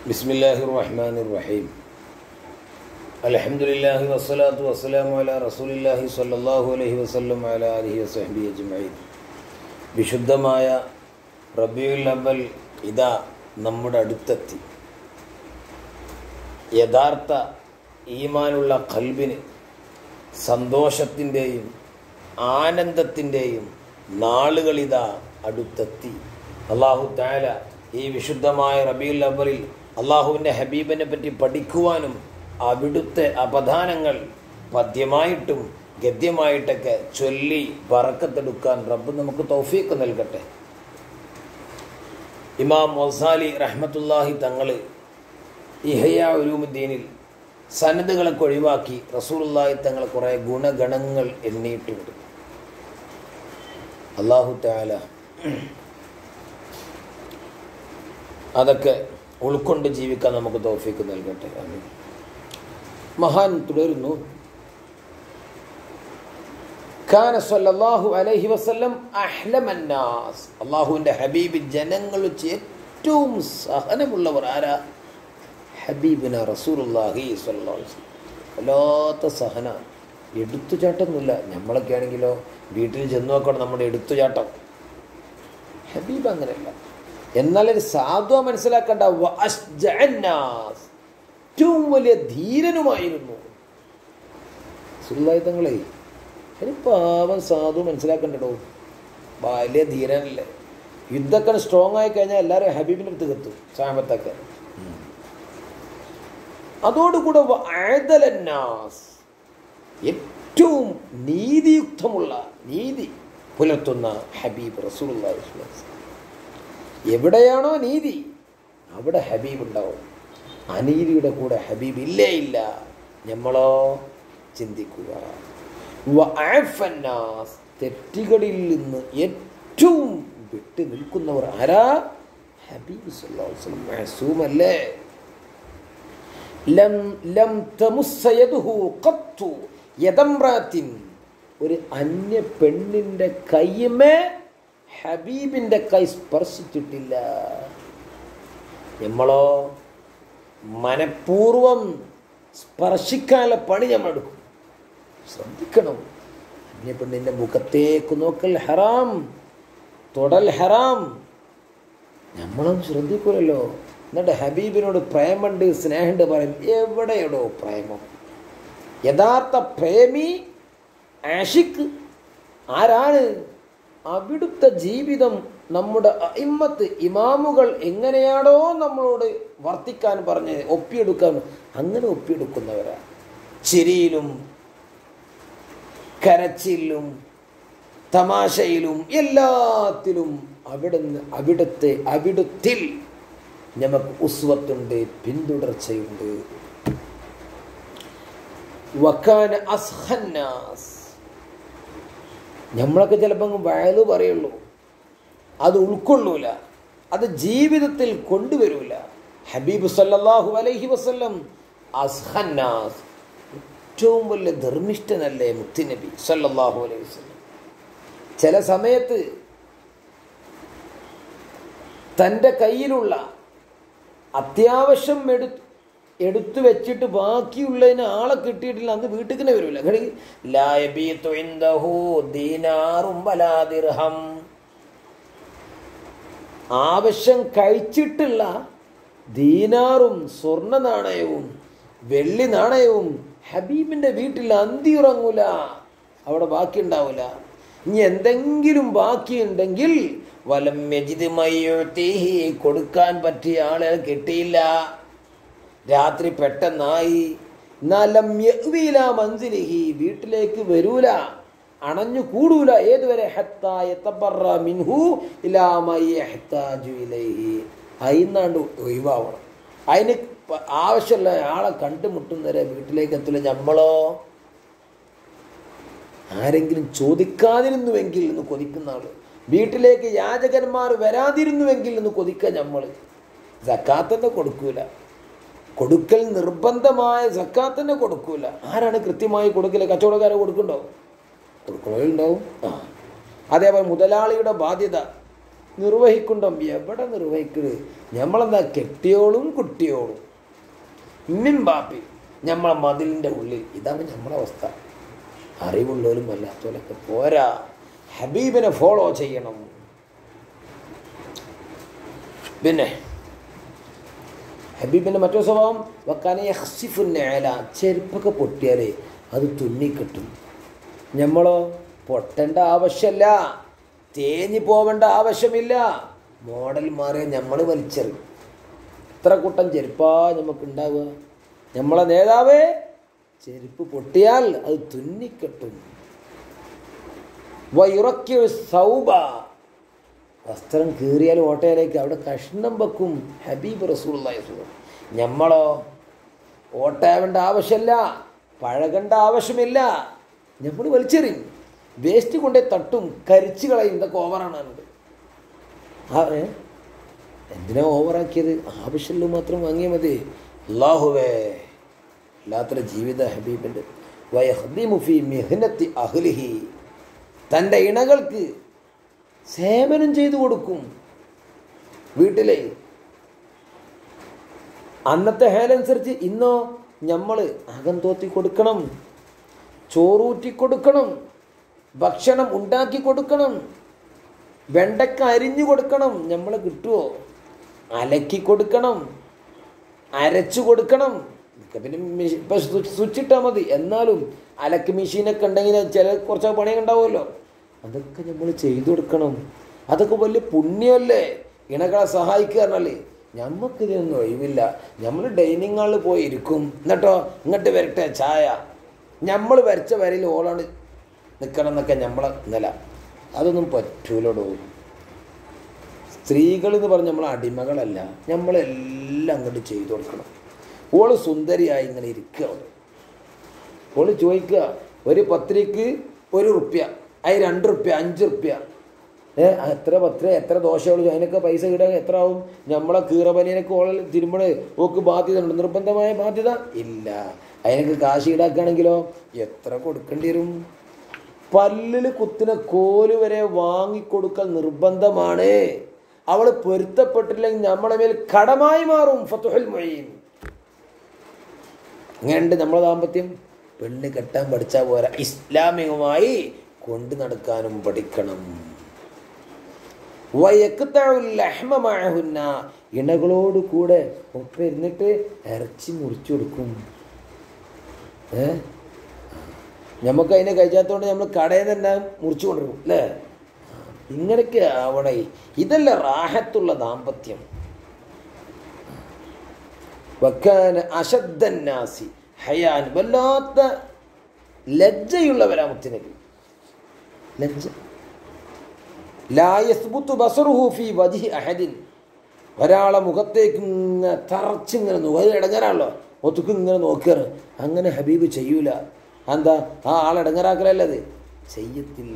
بسم الله الرحمن الرحيم الحمد لله والصلاة والسلام على رسول الله صلى الله عليه وسلم وعلى آله وصحبه أجمعين വിശുദ്ധമായ റബിയുൽ അവൽ ഇതാ നമ്മുടെ അടുത്തെത്തി യഥാർത്ഥ ഈമാനുള്ള കൽബിന് സന്തോഷത്തിൻ്റെയും ആനന്ദത്തിൻ്റെയും നാളുകളിതാ അടുത്തെത്തി അള്ളാഹു താല ഈ വിശുദ്ധമായ റബിയുൽ അവലിൽ അള്ളാഹുവിൻ്റെ ഹബീബിനെ പറ്റി പഠിക്കുവാനും അവിടുത്തെ അപദാനങ്ങൾ പദ്യമായിട്ടും ഗദ്യമായിട്ടൊക്കെ ചൊല്ലി പറക്കത്തെടുക്കാൻ റബ്ബ് നമുക്ക് തൗഫീക്ക് നൽകട്ടെ ഇമാം മൊസാലി റഹ്മത്തുല്ലാഹി തങ്ങൾ ഇഹയ ഉലൂമുദ്ദീനിൽ സനദുകളൊക്കെ ഒഴിവാക്കി റസൂലുള്ളാഹി തങ്ങൾ കുറേ ഗുണഗണങ്ങൾ എണ്ണിയിട്ടുണ്ട് അള്ളാഹു താല അതൊക്കെ ഉൾക്കൊണ്ട് ജീവിക്കാൻ നമുക്ക് തോഫിക്ക് നൽകട്ടെ ആമീൻ. മഹാൻ തുടരുന്നു കാന സല്ലല്ലാഹു അലൈഹി വസല്ലം അഹ്ലമന്നാസ് അള്ളാഹുവിൻ്റെ ഹബീബ് ജനങ്ങൾ വെച്ച് ഏറ്റവും സഹനമുള്ളവർ ആരാ ഹബീബിന റസൂലുള്ളാഹി സ്വല്ലല്ലാഹു അലൈഹി വസല്ലം വല്ലാത്ത സഹന എടുത്തുചാട്ടമൊന്നുമില്ല നമ്മളൊക്കെ ആണെങ്കിലോ വീട്ടിൽ ചെന്ന് നോക്കണം നമ്മുടെ എടുത്തുചാട്ടം ഹബീബ് അങ്ങനെയല്ല എന്നാൽ ഒരു സാധുവ മനസ്സിലാക്കേണ്ട വഅശ്ജഅന്നാസ്. ഏറ്റവും വലിയ ധീരനുമായിരുന്നു സുല്ലായുധങ്ങളെ ഇനി പാവം സാധു മനസ്സിലാക്കണ്ടോ വലിയ ധീരനല്ലേ യുദ്ധമൊക്കെ സ്ട്രോങ് ആയി കഴിഞ്ഞാൽ എല്ലാവരും ഹബീബിൻ്റെ അടുത്ത് എത്തും സാമത്തൊക്കെ അതോടുകൂടെ വഅദലന്നാസ്. ഏറ്റവും നീതിയുക്തമുള്ള നീതി പുലർത്തുന്ന ഹബീബ് റസൂലുള്ളാഹി സ്വല്ലല്ലാഹു അലൈഹി വസല്ലം. എവിടെയാണോ നീതി അവിടെ ഹബീബ് ഉണ്ടാവും അനീതിയുടെ കൂടെ ഹബീബ് ഇല്ലേ ഇല്ല നമ്മളോ ചിന്തിക്കുക വഅഫന്നാസ്. തെറ്റുകളിൽ നിന്ന് ഏറ്റവും വിട്ടു നിൽക്കുന്നവർ ആരാ ഹബീബ് സല്ലല്ലാഹു അലൈഹി വസല്ലം മഅസൂമല്ലേ ലം ലം തമുസ്സ യദുഹു ഖത്തു യദംറാത്തിൻ ഒരു അന്യ പെണ്ണിന്റെ കൈമേ ഹബീബിന്റെ കൈ സ്പർശിച്ചിട്ടില്ല നമ്മളോ മനഃപൂർവം സ്പർശിക്കാനുള്ള പണി നമ്മൾ എടുക്കും ശ്രദ്ധിക്കണം അന്യ പെണ്ണിന്റെ മുഖത്തേക്ക് നോക്കൽ ഹറാം തൊടൽ ഹറാം നമ്മളൊന്നും ശ്രദ്ധിക്കൂലല്ലോ എന്നിട്ട് ഹബീബിനോട് പ്രേമുണ്ട് സ്നേഹമുണ്ട് പറയും എവിടെയടോ പ്രേമം യഥാർത്ഥ പ്രേമി ആഷിക്ക് ആരാണ് അവിടുത്തെ ജീവിതം നമ്മുടെ ഇമ്മത്ത് ഇമാമുകൾ എങ്ങനെയാണോ നമ്മളോട് വർത്തിക്കാൻ പറഞ്ഞ് ഒപ്പിയെടുക്കാൻ അങ്ങനെ ഒപ്പിയെടുക്കുന്നവരാ ചിരിയിലും കരച്ചിലും തമാശയിലും എല്ലാത്തിലും അവിടുന്ന് അവിടുത്തെ അവിടുത്തിൽ നമുക്ക് ഉസ്വത്തുണ്ട് പിന്തുടർച്ചയുണ്ട് വക്കാന അസ്ഹന്നാസ് നമ്മളൊക്കെ ചിലപ്പോൾ വയല് പറയുള്ളൂ അത് ഉൾക്കൊള്ളൂല അത് ജീവിതത്തിൽ കൊണ്ടുവരൂല ഹബീബ് സല്ലല്ലാഹു അലൈഹി വസല്ലം അസ്ഹന്നാസ് ഏറ്റവും വലിയ ധർമ്മിഷ്ഠനല്ലേ മുത്തുനബി സല്ലല്ലാഹു അലൈഹി വസല്ലം ചില സമയത്ത് തൻ്റെ കയ്യിലുള്ള അത്യാവശ്യം എടുത്ത് എടുത്തു വെച്ചിട്ട് ബാക്കിയുള്ളതിന് ആളെ കിട്ടിയിട്ടില്ല അന്ന് വീട്ടിൽ തന്നെ വരില്ല ആവശ്യം കഴിച്ചിട്ടുള്ള ദീനാറും സ്വർണ്ണ നാണയവും വെള്ളി നാണയവും ഹബീബിന്റെ വീട്ടിൽ അന്തി ഉറങ്ങൂല അവിടെ ബാക്കി ഉണ്ടാവില്ല ഇനി എന്തെങ്കിലും ബാക്കിയുണ്ടെങ്കിൽ വലം യജിദ് മയ്യുതീഹി കൊടുക്കാൻ പറ്റിയ ആളെ കിട്ടിയില്ല രാത്രി പെട്ടെന്നായി നലം യഅ്വീല മൻസിലിഹി വീട്ടിലേക്ക് വരൂല അണഞ്ഞു കൂടൂല ഏതുവരെ ഹത്താ യതബറ മിൻഹു ഇലാ മാ യഹ്താജു ഇലൈഹി അയിന്നാണ്ട് ഒഴിവാവണം അതിന് പ- ആവശ്യമുള്ള ആളെ കണ്ടുമുട്ടുന്നവരെ വീട്ടിലേക്ക് എത്തില്ല നമ്മളോ ആരെങ്കിലും ചോദിക്കാതിരുന്നുവെങ്കിൽ എന്ന് കൊതിക്കുന്ന ആള് വീട്ടിലേക്ക് യാചകന്മാർ വരാതിരുന്നുവെങ്കിൽ എന്ന് കൊതിക്കുക നമ്മൾ സക്കാത്തന്നെ കൊടുക്കൂല കൊടുക്കൽ നിർബന്ധമായ സക്കാത്തന്നെ കൊടുക്കൂല ആരാണ് കൃത്യമായി കൊടുക്കല് കച്ചവടക്കാരെ കൊടുക്കണ്ടോ കൊടുക്കണവരുണ്ടാവും ആ അതേപോലെ മുതലാളിയുടെ ബാധ്യത നിർവഹിക്കുണ്ടോ എവിടെ നിർവഹിക്കുന്നത് നമ്മളെന്താ കെട്ടിയോളും കുട്ടിയോളും ഉമ്മിൻ ബാപ്പി നമ്മളെ മതിലിൻ്റെ ഉള്ളിൽ ഇതാണ് നമ്മളെ അവസ്ഥ അറിവുള്ളവരും അല്ലാത്തവരൊക്കെ പോരാ ഹബീബിനെ ഫോളോ ചെയ്യണം പിന്നെ ഹബീബിൻ്റെ മറ്റൊരു സ്വഭാവം വക്കാനെ ഹസിഫുന്നേല ചെരുപ്പൊക്കെ പൊട്ടിയാലേ അത് തുന്നിക്കിട്ടും നമ്മളോ പൊട്ടേണ്ട ആവശ്യമല്ല തേഞ്ഞു പോവേണ്ട ആവശ്യമില്ല മോഡൽ മാറിയ നമ്മൾ വലിച്ചെറിയും എത്ര കൂട്ടം ചെരുപ്പാ നമുക്ക് ഉണ്ടാവുക നമ്മളെ നേതാവേ ചെരുപ്പ് പൊട്ടിയാൽ അത് തുന്നിക്കെട്ടും വയുറക്കിയ സൗബ വസ്ത്രം കീറിയാൽ ഓട്ടയിലേക്ക് അവിടെ കഷ്ണം വെക്കും ഹബീബ് റസൂള്ളി നമ്മളോ ഓട്ടാവേണ്ട ആവശ്യമില്ല പഴകേണ്ട ആവശ്യമില്ല നമ്മൾ വലിച്ചെറിയും വേസ്റ്റ് കൊണ്ടേ തട്ടും കരിച്ചു കളയും ഇതൊക്കെ ഓവറാണ് അതിനോട് ആ ഏ? എന്തിനാ ഓവറാക്കിയത് ആവശ്യമുള്ള മാത്രം വാങ്ങിയാൽ മതി അള്ളാഹുവേ അല്ലാത്തൊരു ജീവിത ഹബീബിൻ്റെ വയഹ്ദിമുഫി മിഹ്നത്തി അഹ്ലിഹി തൻ്റെ ഇണകൾക്ക് സേവനം ചെയ്തു കൊടുക്കും വീട്ടിലെ അന്നത്തെ ഹേലനുസരിച്ച് ഇന്നോ നമ്മൾ അകം തോത്തി കൊടുക്കണം ചോറൂറ്റി കൊടുക്കണം ഭക്ഷണം ഉണ്ടാക്കി കൊടുക്കണം വെണ്ടക്ക അരിഞ്ഞു കൊടുക്കണം നമ്മളെ കിട്ടുമോ അലക്കി കൊടുക്കണം അരച്ചു കൊടുക്കണം ഇതൊക്കെ പിന്നെ മെഷീൻ ഇപ്പം സ്വിച്ച് ഇട്ടാൽ മതി എന്നാലും അലക്ക് മെഷീനൊക്കെ ഉണ്ടെങ്കിൽ ചില കുറച്ച് പണിയൊക്കെ ഉണ്ടാവുമല്ലോ അതൊക്കെ നമ്മൾ ചെയ്തു കൊടുക്കണം അതൊക്കെ വലിയ പുണ്യമല്ലേ ഇണകളെ സഹായിക്കുക പറഞ്ഞാലേ ഞമ്മക്കിതിനൊന്നും ഒഴിവില്ല നമ്മൾ ഡൈനിങ് ഹാളിൽ പോയി ഇരിക്കും എന്നിട്ടോ ഇങ്ങോട്ട് വരട്ടെ ചായ നമ്മൾ വരച്ച വരയിൽ ഓളാണ് നിൽക്കണം എന്നൊക്കെ നമ്മളെ നില അതൊന്നും പറ്റൂലടോ സ്ത്രീകൾ എന്ന് പറഞ്ഞ് നമ്മൾ അടിമകളല്ല നമ്മളെല്ലാം അങ്ങോട്ട് ചെയ്തു കൊടുക്കണം ഓള് സുന്ദരിയായി ഇങ്ങനെ ഇരിക്കുക അവിടെ ഓള് ചോദിക്കുക ഒരു പത്രിക്ക് ഒരു റുപ്യ അത് രണ്ട് റുപ്യ അഞ്ച് റുപ്യ ഏ എത്ര പത്ര എത്ര ദോശകൾ അതിനൊക്കെ പൈസ ഇടാൻ എത്ര ആവും നമ്മളെ കീറപനിയനൊക്കെ ഓളെ തിരുമ്പണ് ഓക്ക് ബാധ്യത ഉണ്ട് നിർബന്ധമായ ബാധ്യത ഇല്ല അതിനൊക്കെ കാശ് ഈടാക്കുകയാണെങ്കിലോ എത്ര കൊടുക്കേണ്ടി വരും പല്ലിൽ കുത്തിന കോല് വരെ വാങ്ങിക്കൊടുക്കൽ നിർബന്ധമാണ് അവൾ പൊരുത്തപ്പെട്ടില്ലെങ്കിൽ നമ്മളെ മേൽ കടമായി മാറും ഫത്തുഹൽ മൊയ്യും ഇങ്ങനെയുണ്ട് നമ്മളെ ദാമ്പത്യം പെണ്ണ് കെട്ടാൻ പഠിച്ചാൽ പോരാ ഇസ്ലാമികമായി കൊണ്ടു നടക്കാനും പഠിക്കണം വയക്കുത്തഴഹുന്ന ഇണകളോട് കൂടെ ഒപ്പം ഇരുന്നിട്ട് ഇറച്ചി മുറിച്ചു കൊടുക്കും ഏ നമുക്ക് അതിനെ കഴിച്ചാത്തോണ്ട് നമ്മൾ കടയിൽ നിന്ന് തന്നെ മുറിച്ചു കൊണ്ടുവരും അല്ലേ ഇങ്ങനെയൊക്കെ ആവണേ ഇതല്ല റാഹത്തുള്ള ദാമ്പത്യം വക്കാന അശദ്ധന്നാസി ഹയാൻ വല്ലാത്ത ലജ്ജയുള്ളവരാ മുത്തുനബി ലജ്ജ ലാ യസ്ബുത്തു ബസറുഹു ഫി വജ്ഹി അഹദിൻ ഒരാളെ മുഖത്തേക്ക് ഇങ്ങനെ തറച്ചിങ്ങനെ നോക്കുക അത് ഇടങ്ങാറാണല്ലോ ഒത്തുക്ക് ഇങ്ങനെ നോക്കുകയാണ് അങ്ങനെ ഹബീബ് ചെയ്യൂല എന്താ ആ ആൾ ഇടങ്ങറാക്കലല്ല അത് ചെയ്യത്തില്ല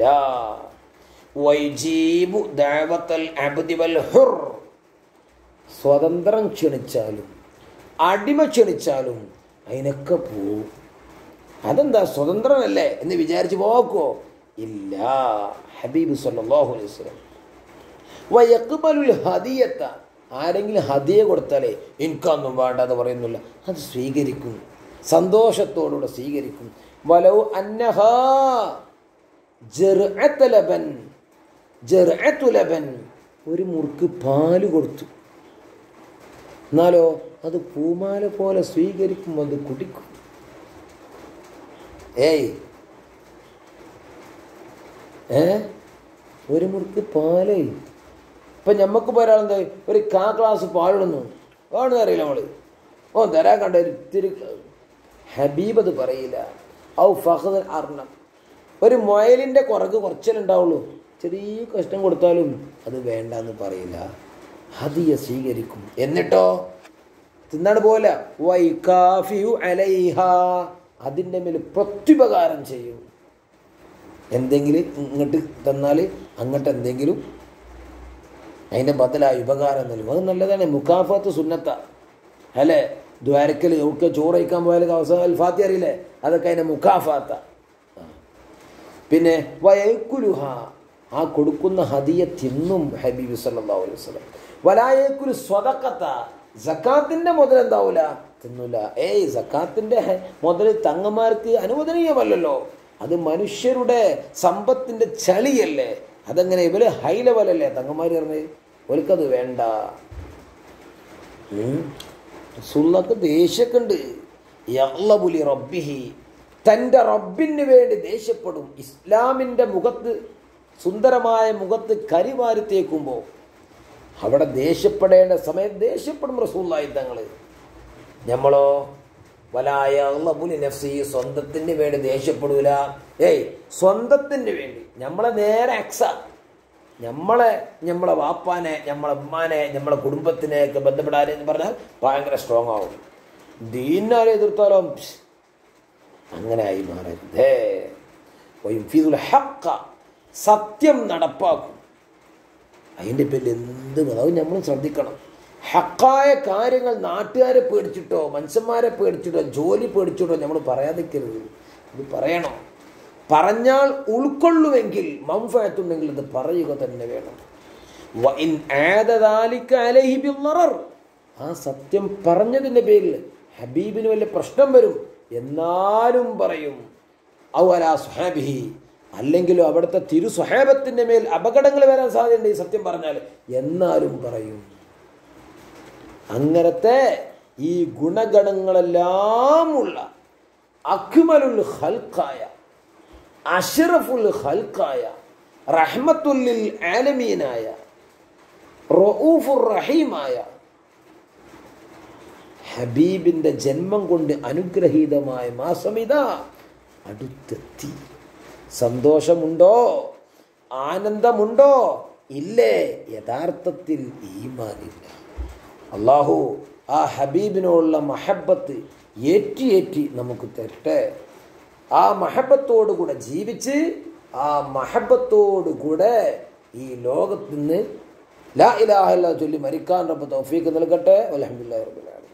വൈജീബു ദഅവത്തൽ അബ്ദി വൽ ഹുർ സ്വതന്ത്രം ക്ഷണിച്ചാലും അടിമ ക്ഷണിച്ചാലും അതിനൊക്കെ പോവും അതെന്താ സ്വതന്ത്രനല്ലേ എന്ന് വിചാരിച്ച് പോക്കോ ഇല്ല ഹബീബ് സല്ലല്ലാഹു അലൈഹി വസല്ലം വയക്ബലുൽ ഹദിയത്ത ആരെങ്കിലും ഹദിയ കൊടുത്താലേ എനിക്കൊന്നും വേണ്ട എന്ന് പറയുന്നില്ല അത് സ്വീകരിക്കും സന്തോഷത്തോടുകൂടെ സ്വീകരിക്കും വലൗ അന്നഹ ജർഅത്ത് ലബൻ ജർഅത്തു ലബൻ ഒരു മുറുക്ക് പാല് കൊടുത്തു എന്നാലോ അത് പൂമാല പോലെ സ്വീകരിക്കും അത് കുടിക്കും ഏയ് ഏ ഒരു മുറുക്ക് പാലേ ഇപ്പം ഞമ്മക്ക് ഒരാളെന്താ ഒരു കാ ഗ്ലാസ് പാലിടുന്നു വേണമെന്ന് അറിയില്ല നമ്മള് ഓ തരാൻ കണ്ട ഒരു ഇത്തിരി ഹബീബ് അത് പറയില്ല ഔ ഫഹദ് അർണം ഒരു മൊയലിൻ്റെ കുറക്ക് കുറച്ചിലുണ്ടാവുള്ളൂ ചെറിയ കഷ്ടം കൊടുത്താലും അത് വേണ്ടെന്ന് പറയില്ല ഹദിയ സ്വീകരിക്കും എന്നിട്ടോ തിന്നാണ് പോലെ വൈ കാഫിയു അലൈഹ അതിൻ്റെ മേൽ പ്രത്യുപകാരം ചെയ്യും എന്തെങ്കിലും ഇങ്ങോട്ട് തന്നാൽ അങ്ങോട്ട് എന്തെങ്കിലും അതിൻ്റെ ബദലായി ഉപകാരം നൽകും അത് നല്ലതാണ് മുക്കാഫത്ത് സുന്നത്ത അല്ലേ ദ്വാരക്കൽ ഒക്കെ ചോറ് കഴിക്കാൻ പോയാൽ അവസാനം അൽഫാത്തി അറിയില്ലേ അതൊക്കെ അതിൻ്റെ മുക്കാഫാത്ത പിന്നെ വയക്കുലുഹ ആ കൊടുക്കുന്ന ഹദിയ തിന്നും ഹബീബ് സല്ലല്ലാഹു അലൈഹി വസല്ലം വലായേക്കുൽ സ്വതക്കത്ത സക്കാത്തിന്റെ മുതൽ എന്താവൂല തിന്നൂല ഏയ് സക്കാത്തിന്റെ ഹെ- മുതൽ തങ്ങന്മാർക്ക് അനുവദനീയമല്ലല്ലോ അത് മനുഷ്യരുടെ സമ്പത്തിന്റെ ചളിയല്ലേ അതെങ്ങനെ ഇവര് ഹൈ ലെവലല്ലേ തങ്ങന്മാർ പറഞ്ഞത് ഓൽക്കത് വേണ്ട സുള്ളക്ക് ദേഷ്യമൊക്കെ ഉണ്ട് യഗ്ലബുലി റബ്ബിഹി തൻ്റെ റബ്ബിന് വേണ്ടി ദേഷ്യപ്പെടും ഇസ്ലാമിൻ്റെ മുഖത്ത് സുന്ദരമായ മുഖത്ത് കരിവാരി തേക്കുമ്പോൾ അവിടെ ദേഷ്യപ്പെടേണ്ട സമയത്ത് ദേഷ്യപ്പെടും റസൂല്ലായി തങ്ങൾ നമ്മളോ വലായ അള്ളബുലി നഫ്സി സ്വന്തത്തിന് വേണ്ടി ദേഷ്യപ്പെടൂല ഏയ് സ്വന്തത്തിന് വേണ്ടി നമ്മളെ നേരെ അക്സ നമ്മളെ നമ്മളെ വാപ്പാനെ നമ്മളെ ഉമ്മാനെ നമ്മളെ കുടുംബത്തിനെ ഒക്കെ ബന്ധപ്പെടാൻ എന്ന് പറഞ്ഞാൽ ഭയങ്കര സ്ട്രോങ് ആവും ദീനാരെ എതിർത്താലോ പ്ഷ്, അങ്ങനെ ആയി മാറരുതേ വയുഫീദുൽ ഹഖ സത്യം നടപ്പാക്കും അതിൻ്റെ പേരിൽ എന്ത് അത് നമ്മൾ ശ്രദ്ധിക്കണം ഹക്കായ കാര്യങ്ങൾ നാട്ടുകാരെ പേടിച്ചിട്ടോ മനുഷ്യന്മാരെ പേടിച്ചിട്ടോ ജോലി പേടിച്ചിട്ടോ നമ്മൾ പറയാതിരിക്കരുത് ഇത് പറയണം പറഞ്ഞാൽ ഉൾക്കൊള്ളുമെങ്കിൽ മംഫയത്തുണ്ടെങ്കിൽ ഇത് പറയുക തന്നെ വേണം വഇൻ ആദ ദാലിക അലൈഹി ബിദ്ദറർ. ആ സത്യം പറഞ്ഞതിൻ്റെ പേരിൽ ഹബീബിന് വല്ല പ്രശ്നം വരും എന്നാലും പറയും ഔ അലാ സുഹാബിഹി അല്ലെങ്കിലും അവിടുത്തെ തിരു സുഹാബത്തിൻ്റെ മേൽ അപകടങ്ങൾ വരാൻ സാധ്യതയുണ്ട് ഈ സത്യം പറഞ്ഞാൽ എന്നാലും പറയും അങ്ങനത്തെ ഈ ഗുണഗണങ്ങളെല്ലാം ഉള്ള അക്മലുൽ ഹൽക്കായ അഷറഫുൽ ഹൽക്കായ റഹ്മത്തുല്ലിൽ ആലമീനായ റഊഫുർ റഹീമായ ഹബീബിന്റെ ജന്മം കൊണ്ട് അനുഗ്രഹീതമായ മാസം ഇതാ അടുത്തെത്തി സന്തോഷമുണ്ടോ ആനന്ദമുണ്ടോ ഇല്ലേ യഥാർത്ഥത്തിൽ ഈമാനില്ല അള്ളാഹു ആ ഹബീബിനോടുള്ള മഹബത്ത് ഏറ്റി ഏറ്റി നമുക്ക് തരട്ടെ ആ മഹബത്തോടുകൂടെ ജീവിച്ച് ആ മഹബത്തോടുകൂടെ ഈ ലോകത്ത് നിന്ന് ലാ ഇലാഹ ഇല്ല ചൊല്ലി മരിക്കാൻ റബ്ബ് തൗഫീക്ക് നൽകട്ടെ അലഹമുല്ലാ റബ്ബുൽ ആലമീൻ